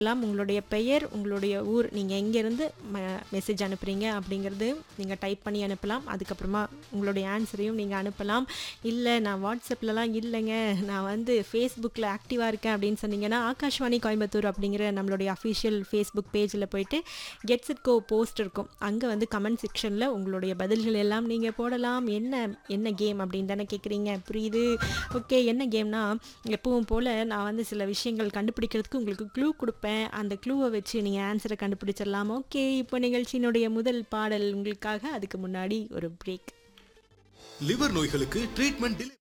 எல்லாம் உங்களுடைய பெயர் உங்களுடைய ஊர் நீங்கள் எங்கேருந்து மெசேஜ் அனுப்புகிறீங்க அப்படிங்கிறது நீங்கள் டைப் பண்ணி அனுப்பலாம் அதுக்கப்புறமா உங்களுடைய ஆன்சரையும் நீங்கள் அனுப்பலாம் இல்லை நான் வாட்ஸ்அப்லலாம் இல்லைங்க நான் வந்து ஃபேஸ்புக்கில் ஆக்டிவாக இருக்கேன் அப்படின்னு சொன்னீங்கன்னா ஆகாஷ்வாணி கோயம்புத்தூர் அப்படிங்கிற நம்மளுடைய அஃபிஷியல் ஃபேஸ்புக் பேஜில் போயிட்டு கெட்ஸ் இட் கோ போஸ்ட் இருக்கும் அங்கே வந்து கமெண்ட் செக்ஷனில் உங்களுடைய பதில்கள் எல்லாம் நீங்கள் போடலாம் என்ன என்ன கேம் அப்படின்னு தானே கேட்குறீங்க புரியுது ஓகே என்ன கேம்னா எப்பவும் போல் நான் வந்து சில விஷயங்கள் கண்டுபிடிக்கிறதுக்கு உங்களுக்கு க்ளூ கொடுப்பேன் அந்த க்ளூவை வச்சு நீங்கள் ஆன்சரை கண்டுபிடிச்சிடலாம் ஓகே இப்போ நிகழ்ச்சியினுடைய முதல் பாடல் உங்களுக்காக அதுக்கு முன்னாடி ஒரு பிரேக் லிவர் நோய்களுக்கு ட்ரீட்மெண்ட்